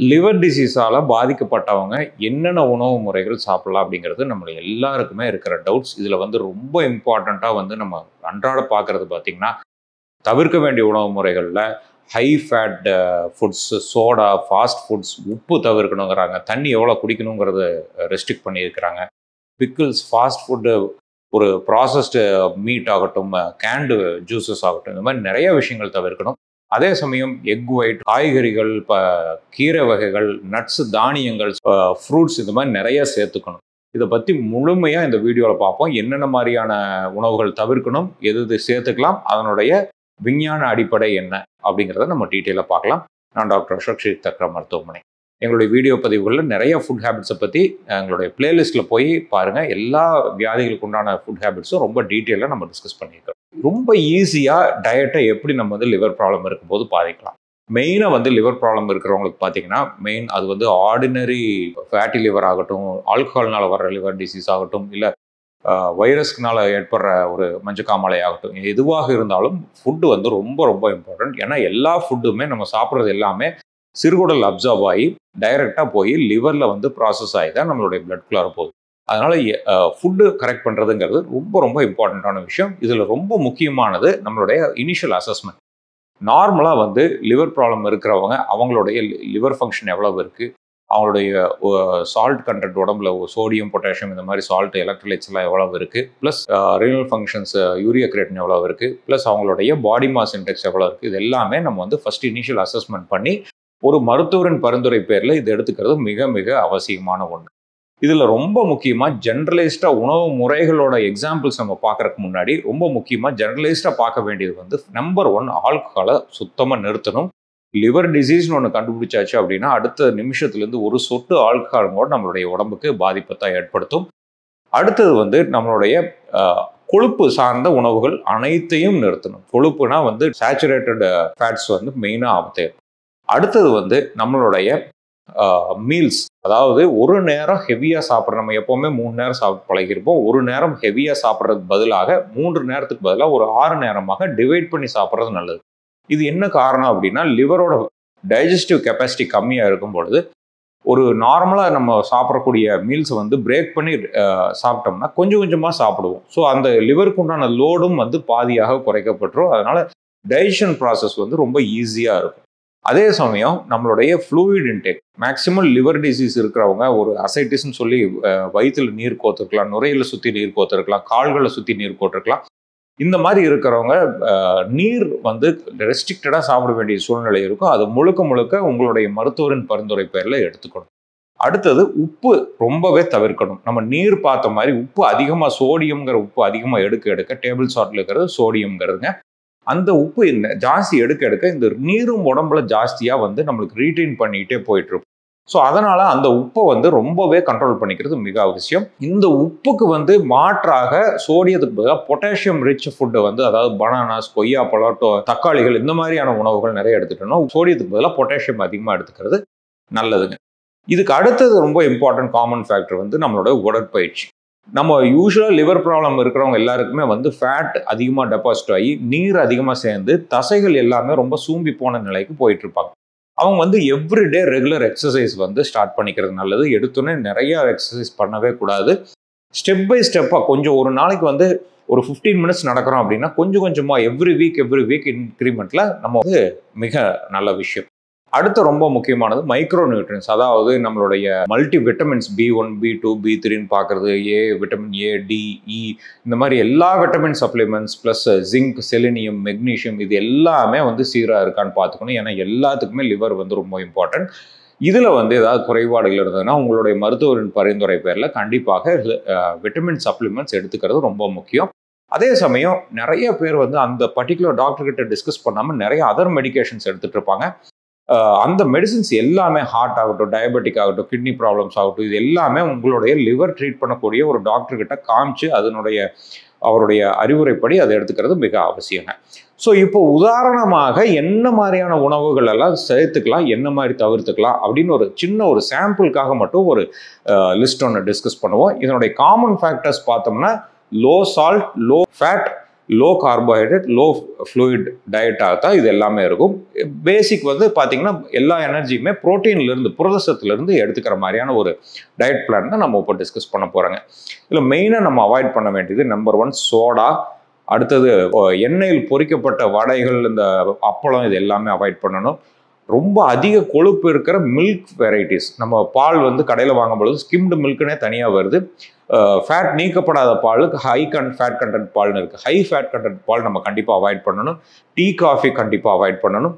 liver டிசீஸால் பாதிக்கப்பட்டவங்க என்னென்ன உணவு முறைகள் சாப்பிடலாம் அப்படிங்கிறது நம்ம எல்லாருக்குமே இருக்கிற டவுட்ஸ் இதில் வந்து ரொம்ப இம்பார்ட்டண்ட்டாக வந்து நம்ம அன்றாட பார்க்குறது பார்த்திங்கன்னா தவிர்க்க வேண்டிய உணவு முறைகளில் high fat foods soda fast foods உப்பு தவிர்க்கணுங்கிறாங்க தண்ணி எவ்வளோ குடிக்கணுங்கிறத ரெஸ்ட்ரிக்ட் பண்ணியிருக்கிறாங்க பிக்கிள்ஸ் ஃபாஸ்ட் ஃபுட்டு ஒரு ப்ராசஸ்டு மீட் ஆகட்டும் கேண்டு ஜூஸஸ் ஆகட்டும் இந்த மாதிரி நிறைய விஷயங்கள் தவிர்க்கணும் அதே சமயம் எக் ஒயிட் காய்கறிகள் இப்போ கீரை வகைகள் நட்ஸ் தானியங்கள் ஃப்ரூட்ஸ் இந்த மாதிரி நிறைய சேர்த்துக்கணும் இதை பற்றி முழுமையாக இந்த வீடியோவில் பார்ப்போம் என்னென்ன மாதிரியான உணவுகள் தவிர்க்கணும் எது எது சேர்த்துக்கலாம் அதனுடைய விஞ்ஞான அடிப்படை என்ன அப்படிங்கிறத நம்ம டீட்டெயிலாக பார்க்கலாம் நான் டாக்டர் அசோக் ஸ்ரீ தக்ரா மருத்துவமனை எங்களுடைய வீடியோ பதிவுகளில் நிறைய ஃபுட் ஹேபிட்ஸை பற்றி எங்களுடைய பிளேலிஸ்ட்டில் போய் பாருங்கள் எல்லா வியாதிகளுக்கு உண்டான ஃபுட் ஹேபிட்ஸும் ரொம்ப டீட்டெயிலாக நம்ம டிஸ்கஸ் பண்ணியிருக்கோம் ரொம்ப ஈஸியாக டயட்டை எப்படி நம்ம வந்து லிவர் ப்ராப்ளம் இருக்கும்போது பாதிக்கலாம் மெயினாக வந்து லிவர் ப்ராப்ளம் இருக்கிறவங்களுக்கு பார்த்தீங்கன்னா மெயின் அது வந்து ஆர்டினரி ஃபேட்டி லிவர் ஆகட்டும் ஆல்கஹால்னால வர்ற லிவர் டிசீஸ் ஆகட்டும் இல்லை வைரஸ்க்குனால ஏற்படுற ஒரு மஞ்சக்காமலை ஆகட்டும் எதுவாக இருந்தாலும் ஃபுட்டு வந்து ரொம்ப ரொம்ப இம்பார்ட்டன்ட் ஏன்னா எல்லா ஃபுட்டுமே நம்ம சாப்பிட்றது எல்லாமே சிறுகுடல் அப்சர்வ் ஆகி டைரெக்டாக போய் லிவரில் வந்து ப்ராசஸ் ஆகி தான் நம்மளுடைய பிளட்குள்ளார போகுது அதனால் ஃபுட்டு கரெக்ட் பண்ணுறதுங்கிறது ரொம்ப ரொம்ப இம்பார்ட்டண்ட்டான விஷயம் இதில் ரொம்ப முக்கியமானது நம்மளுடைய இனிஷியல் அசஸ்மெண்ட் நார்மலாக வந்து லிவர் ப்ராப்ளம் இருக்கிறவங்க அவங்களுடைய லிவர் ஃபங்க்ஷன் எவ்வளவு இருக்குது அவங்களுடைய சால்ட் கண்டென்ட் உடம்புல சோடியம் பொட்டாசியம் இந்த மாதிரி சால்ட் எலக்ட்ரோலைட்ஸ் எல்லாம் எவ்வளவு இருக்குது plus renal functions urea creatinine எவ்வளோ இருக்குது ப்ளஸ் அவங்களுடைய பாடி மாஸ் இன்டெக்ஸ் எவ்வளோ இருக்குது இது எல்லாமே நம்ம வந்து ஃபஸ்ட் இனிஷியல் அசஸ்மெண்ட் பண்ணி ஒரு மருத்துவரின் பரிந்துரை பேரில் இது எடுத்துக்கிறது மிக மிக அவசியமான ஒன்று இதில் ரொம்ப முக்கியமாக ஜென்ரலைஸ்டாக உணவு முறைகளோட எக்ஸாம்பிள்ஸ் நம்ம பார்க்குறதுக்கு முன்னாடி ரொம்ப முக்கியமாக ஜென்ரலைஸ்டாக பார்க்க வேண்டியது வந்து நம்பர் ஒன் ஆல்கஹாலை சுத்தமாக நிறுத்தணும் லிவர் டிசீஸ்னு ஒன்று கண்டுபிடிச்சாச்சு அப்படின்னா அடுத்த நிமிஷத்துலேருந்து ஒரு சொட்டு ஆல்கஹால் கூட நம்மளுடைய உடம்புக்கு பாதிப்பை தான் ஏற்படுத்தும் அடுத்தது வந்து நம்மளுடைய கொழுப்பு சார்ந்த உணவுகள் அனைத்தையும் நிறுத்தணும் கொழுப்புனா வந்து சேச்சுரேட்டட் ஃபேட்ஸ் வந்து மெயினாக ஆபத்து அடுத்தது வந்து நம்மளுடைய மீல்ஸ் அதாவது ஒரு நேரம் ஹெவியாக சாப்பிட்ற நம்ம எப்போவுமே மூணு நேரம் சாப்பிட்டு பழகிருப்போம் ஒரு நேரம் ஹெவியாக சாப்பிட்றதுக்கு பதிலாக மூன்று நேரத்துக்கு பதிலாக ஒரு ஆறு நேரமாக டிவைட் பண்ணி சாப்பிட்றது நல்லது இது என்ன காரணம் அப்படின்னா லிவரோட டைஜஸ்டிவ் கெப்பாசிட்டி கம்மியாக இருக்கும் பொழுது ஒரு நார்மலாக நம்ம சாப்பிடக்கூடிய மீல்ஸை வந்து பிரேக் பண்ணி சாப்பிட்டோம்னா கொஞ்சம் கொஞ்சமாக சாப்பிடுவோம் ஸோ அந்த லிவருக்கு உண்டான லோடும் வந்து பாதியாக குறைக்கப்பட்டுரும் அதனால டைஜஷன் ப்ராசஸ் வந்து ரொம்ப ஈஸியாக இருக்கும் அதே சமயம் நம்மளுடைய fluid intake maximum liver disease இருக்கிறவங்க ஒரு அசைட்டிஸ்ன்னு சொல்லி வயிற்றில் நீர் கோத்துருக்கலாம் நுரையில் சுற்றி நீர் கோத்துருக்கலாம் கால்களை சுற்றி நீர் கோட்டிருக்கலாம் இந்த மாதிரி இருக்கிறவங்க நீர் வந்து ரெஸ்ட்ரிக்டடாக சாப்பிட வேண்டிய சூழ்நிலை இருக்கும் அது முழுக்க முழுக்க உங்களுடைய மருத்துவரின் பரிந்துரை பேரில் எடுத்துக்கணும் அடுத்தது உப்பு ரொம்பவே தவிர்க்கணும் நம்ம நீர் பார்த்த மாதிரி உப்பு அதிகமாக சோடியம்ங்கிற உப்பு அதிகமாக எடுக்க எடுக்க டேபிள் சால்ட்ல இருக்கிறது சோடியம்ங்கிறதுங்க அந்த உப்பு ஜாஸ்தி எடுக்க எடுக்க இந்த நீரும் உடம்புல ஜாஸ்தியாக வந்து நம்மளுக்கு ரீட்டைன் பண்ணிக்கிட்டே போயிட்டு இருக்கும் ஸோ அதனால அந்த உப்பை வந்து ரொம்பவே கண்ட்ரோல் பண்ணிக்கிறது மிக அவசியம் இந்த உப்புக்கு வந்து மாற்றாக சோடியத்துக்கு பதிலாக பொட்டாசியம் ரிச் ஃபுட்டை வந்து அதாவது பனானாஸ் கொய்யா பழம் தக்காளிகள் இந்த மாதிரியான உணவுகள் நிறைய எடுத்துட்டோம்னா சோடியத்துக்கு பதிலாக பொட்டாசியம் அதிகமாக எடுத்துக்கிறது நல்லதுங்க இதுக்கு அடுத்தது ரொம்ப இம்பார்ட்டன்ட் காமன் ஃபேக்டர் வந்து நம்மளோட உடற்பயிற்சி நம்ம யூஸ்வலாக லிவர் ப்ராப்ளம் இருக்கிறவங்க எல்லாருக்குமே வந்து ஃபேட் அதிகமாக டெபாசிட் ஆகி நீர் அதிகமாக சேர்ந்து தசைகள் எல்லாமே ரொம்ப சூம்பி போன நிலைக்கு போயிட்டு இருப்பாங்க அவங்க வந்து எவ்ரிடே ரெகுலர் எக்ஸசைஸ் வந்து ஸ்டார்ட் பண்ணிக்கிறது நல்லது எடுத்தோன்னே நிறைய எக்ஸசைஸ் பண்ணவே கூடாது ஸ்டெப் பை ஸ்டெப்பாக கொஞ்சம் ஒரு நாளைக்கு வந்து ஒரு ஃபிஃப்டீன் மினிட்ஸ் நடக்கிறோம் அப்படின்னா கொஞ்சம் கொஞ்சமாக எவ்ரி வீக் எவ்ரி வீக் இன்க்ரிமெண்ட்டில் நம்ம வந்து மிக நல்ல விஷயம் அடுத்து ரொம்ப முக்கியமானது மைக்ரோ நியூட்ரியன்ஸ் அதாவது நம்மளுடைய multi vitamins B one B two B த்ரீன்னு பார்க்குறது ஏ விட்டமின் ஏ டி இ இந்த மாதிரி எல்லா vitamin supplements plus zinc selenium magnesium இது எல்லாமே வந்து சீராக இருக்கான்னு பார்த்துக்கணும் ஏன்னா எல்லாத்துக்குமே லிவர் வந்து ரொம்ப இம்பார்ட்டன்ட் இதில் வந்து ஏதாவது குறைபாடுகள் இருந்ததுன்னா உங்களுடைய மருத்துவரின் பரிந்துரை பேரில் கண்டிப்பாக விட்டமின் சப்ளிமெண்ட்ஸ் எடுத்துக்கிறது ரொம்ப முக்கியம் அதே சமயம் நிறைய பேர் வந்து அந்த பர்டிகுலர் டாக்டர் கிட்ட டிஸ்கஸ் பண்ணாமல் நிறைய அதர் மெடிகேஷன்ஸ் எடுத்துகிட்டு இருப்பாங்க அந்த மெடிசின்ஸ் எல்லாமே ஹார்ட் ஆகட்டும் டயபெட்டிக் ஆகட்டும் கிட்னி ப்ராப்ளம்ஸ் ஆகட்டும் இது எல்லாமே உங்களுடைய லிவர் ட்ரீட் பண்ணக்கூடிய ஒரு டாக்டர் கிட்ட காமிச்சு அதனுடைய அவருடைய அறிவுரைப்படி அதை எடுத்துக்கிறது மிக அவசியங்க ஸோ இப்போ உதாரணமாக என்ன மாதிரியான உணவுகள் எல்லாம் சேர்த்துக்கலாம் என்ன மாதிரி தவிர்த்துக்கலாம் அப்படின்னு ஒரு சின்ன ஒரு சாம்பிளுக்காக மட்டும் ஒரு லிஸ்ட் ஒன்று டிஸ்கஸ் பண்ணுவோம் இதனுடைய காமன் ஃபேக்டர்ஸ் பார்த்தோம்னா low salt low fat low carbohydrate low fluid டயட்டாக தான் இது எல்லாமே இருக்கும் பேசிக் வந்து பார்த்தீங்கன்னா எல்லா எனர்ஜியுமே ப்ரோட்டீன்லேருந்து புரதசத்துலேருந்து எடுத்துக்கிற மாதிரியான ஒரு டயட் பிளான் தான் நம்ம இப்போ டிஸ்கஸ் பண்ண போகிறோங்க இதில் மெயினாக நம்ம அவாய்ட் பண்ண வேண்டியது நம்பர் ஒன் சோடா அடுத்தது எண்ணெயில் பொரிக்கப்பட்ட வடைகள் இந்த அப்பளம் இது எல்லாமே அவாய்ட் பண்ணணும் ரொம்ப அதிக கொழுப்பு இருக்கிற மில்க் வெரைட்டிஸ் நம்ம பால் வந்து கடையில் வாங்கும் பொழுது ஸ்கிம்டு மில்க்குனே தனியாக வருது ஃபேட் நீக்கப்படாத பாலுக்கு ஹை கன் ஃபேட் கண்டென்ட் பால்னு இருக்குது ஹை ஃபேட் கண்டென்ட் பால் நம்ம கண்டிப்பாக அவாய்ட் பண்ணணும் டீ காஃபி கண்டிப்பாக அவாய்ட் பண்ணணும்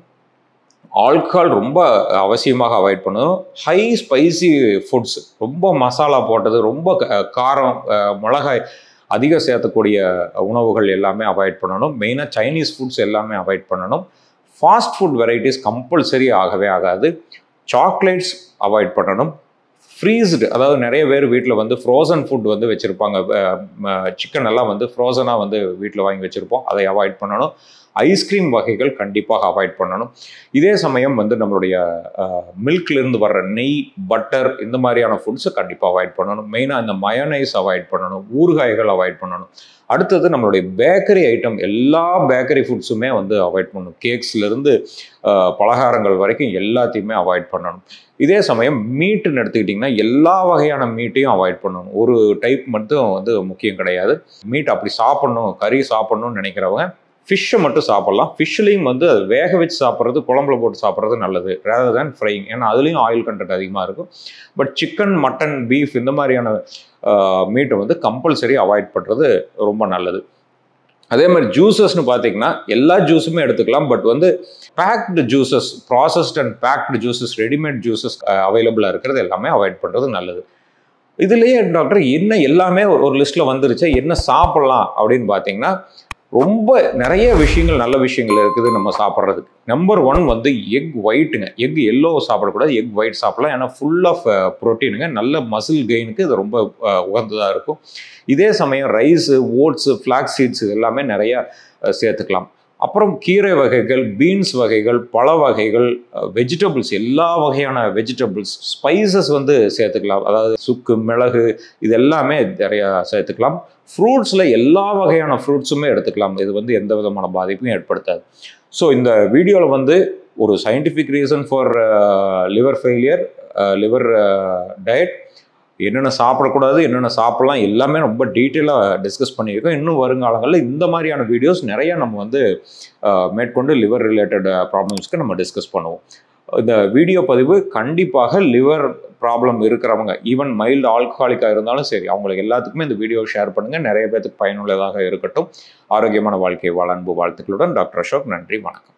ஆல்கஹால் ரொம்ப அவசியமாக அவாய்ட் பண்ணணும் ஹை ஸ்பைசி ஃபுட்ஸ் ரொம்ப மசாலா போட்டது ரொம்ப காரம் மிளகாய் அதிகம் சேர்த்தக்கூடிய உணவுகள் எல்லாமே அவாய்ட் பண்ணணும் மெயினாக சைனீஸ் ஃபுட்ஸ் எல்லாமே அவாய்ட் பண்ணணும் ஃபாஸ்ட் ஃபுட் வெரைட்டிஸ் கம்பல்சரி ஆகவே ஆகாது சாக்லேட்ஸ் அவாய்ட் பண்ணணும் ஃப்ரீஸ்டு அதாவது நிறைய பேர் வீட்டில் வந்து ஃப்ரோசன் ஃபுட் வந்து வச்சுருப்பாங்க சிக்கன் எல்லாம் வந்து ஃப்ரோசனாக வந்து வீட்டில் வாங்கி வச்சுருப்போம் அதை அவாய்ட் பண்ணணும் ஐஸ்கிரீம் வகைகள் கண்டிப்பாக அவாய்ட் பண்ணணும் இதே சமயம் வந்து நம்மளுடைய மில்க்லேருந்து வர்ற நெய் பட்டர் இந்த மாதிரியான ஃபுட்ஸை கண்டிப்பாக அவாய்ட் பண்ணணும் மெயினாக இந்த மயோனைஸ் அவாய்ட் பண்ணணும் ஊறுகாய்கள் அவாய்ட் பண்ணணும் அடுத்தது நம்மளுடைய பேக்கரி ஐட்டம் எல்லா பேக்கரி ஃபுட்ஸுமே வந்து அவாய்ட் பண்ணணும் கேக்ஸ்லேருந்து பலகாரங்கள் வரைக்கும் எல்லாத்தையுமே அவாய்ட் பண்ணணும் இதே சமயம் மீட்டுன்னு எடுத்துக்கிட்டிங்கன்னா எல்லா வகையான மீட்டையும் அவாய்ட் பண்ணணும் ஒரு டைப் மட்டும் வந்து முக்கியம் கிடையாது மீட் அப்படி சாப்பிட்ணும் கறி சாப்பிட்ணும்னு நினைக்கிறவங்க ஃபிஷ்ஷை மட்டும் சாப்பிட்லாம் ஃபிஷ்லேயும் வந்து அது வேக வச்சு சாப்பிட்றது குழம்புல போட்டு சாப்பிட்றது நல்லது ரேதர் தேன் ஃப்ரைங் ஏன்னா அதுலேயும் ஆயில் கண்டென்ட் அதிகமாக இருக்கும் பட் சிக்கன் மட்டன் பீஃப் இந்த மாதிரியான மீட்டை வந்து கம்பல்சரி அவாய்ட் பண்ணுறது ரொம்ப நல்லது அதே மாதிரி ஜூஸஸ்னு பார்த்தீங்கன்னா எல்லா ஜூஸுமே எடுத்துக்கலாம் பட் வந்து packed juices processed and packed juices readymade juices அவைலபிளாக இருக்கிறது எல்லாமே அவாய்ட் பண்ணுறது நல்லது இதுலேயே டாக்டர் என்ன எல்லாமே ஒரு லிஸ்ட்டில் வந்துருச்சு என்ன சாப்பிட்லாம் அப்படின்னு பார்த்தீங்கன்னா ரொம்ப நிறைய விஷயங்கள் நல்ல விஷயங்கள் இருக்குது நம்ம சாப்பிட்றதுக்கு நம்பர் ஒன் வந்து எக் ஒயிட்டுங்க எக் எல்லோ சாப்பிடக்கூடாது எக் ஒயிட் சாப்பிடலாம் ஏன்னா ஃபுல் ஆஃப் ப்ரோட்டீனுங்க நல்ல மசில் கெயினுக்கு இது ரொம்ப உகந்ததாக இருக்கும் இதே சமயம் ரைஸு ஓட்ஸு ஃப்ளாக் சீட்ஸ் எல்லாமே நிறையா சேர்த்துக்கலாம் அப்புறம் கீரை வகைகள் பீன்ஸ் வகைகள் பழ வகைகள் வெஜிடபிள்ஸ் எல்லா வகையான வெஜிடபிள்ஸ் ஸ்பைசஸ் வந்து சேர்த்துக்கலாம் அதாவது சுக்கு மிளகு இது எல்லாமே நிறையா சேர்த்துக்கலாம் ஃப்ரூட்ஸில் எல்லா வகையான ஃப்ரூட்ஸுமே எடுத்துக்கலாம் இது வந்து எந்த விதமான பாதிப்பும் ஏற்படுத்தாது ஸோ இந்த வீடியோவில் வந்து ஒரு scientific reason for liver failure liver diet என்னென்ன சாப்பிடக்கூடாது என்னென்ன சாப்பிடலாம் எல்லாமே ரொம்ப டீட்டெயிலாக டிஸ்கஸ் பண்ணியிருக்கோம் இன்னும் வருங்காலங்களில் இந்த மாதிரியான வீடியோஸ் நிறைய நம்ம வந்து மேற்கொண்டு லிவர் ரிலேட்டட் ப்ராப்ளம்ஸ்க்கு நம்ம டிஸ்கஸ் பண்ணுவோம் இந்த வீடியோ பதிவு கண்டிப்பாக லிவர் ப்ராப்ளம் இருக்கிறவங்க ஈவன் மைல்டு ஆல்கஹாலிக்காக இருந்தாலும் சரி அவங்களுக்கு எல்லாத்துக்குமே இந்த வீடியோ ஷேர் பண்ணுங்கள் நிறைய பேருக்கு பயனுள்ளதாக இருக்கட்டும் ஆரோக்கியமான வாழ்க்கை வாழ அன்பு வாழ்த்துக்களுடன் டாக்டர் அசோக் நன்றி வணக்கம்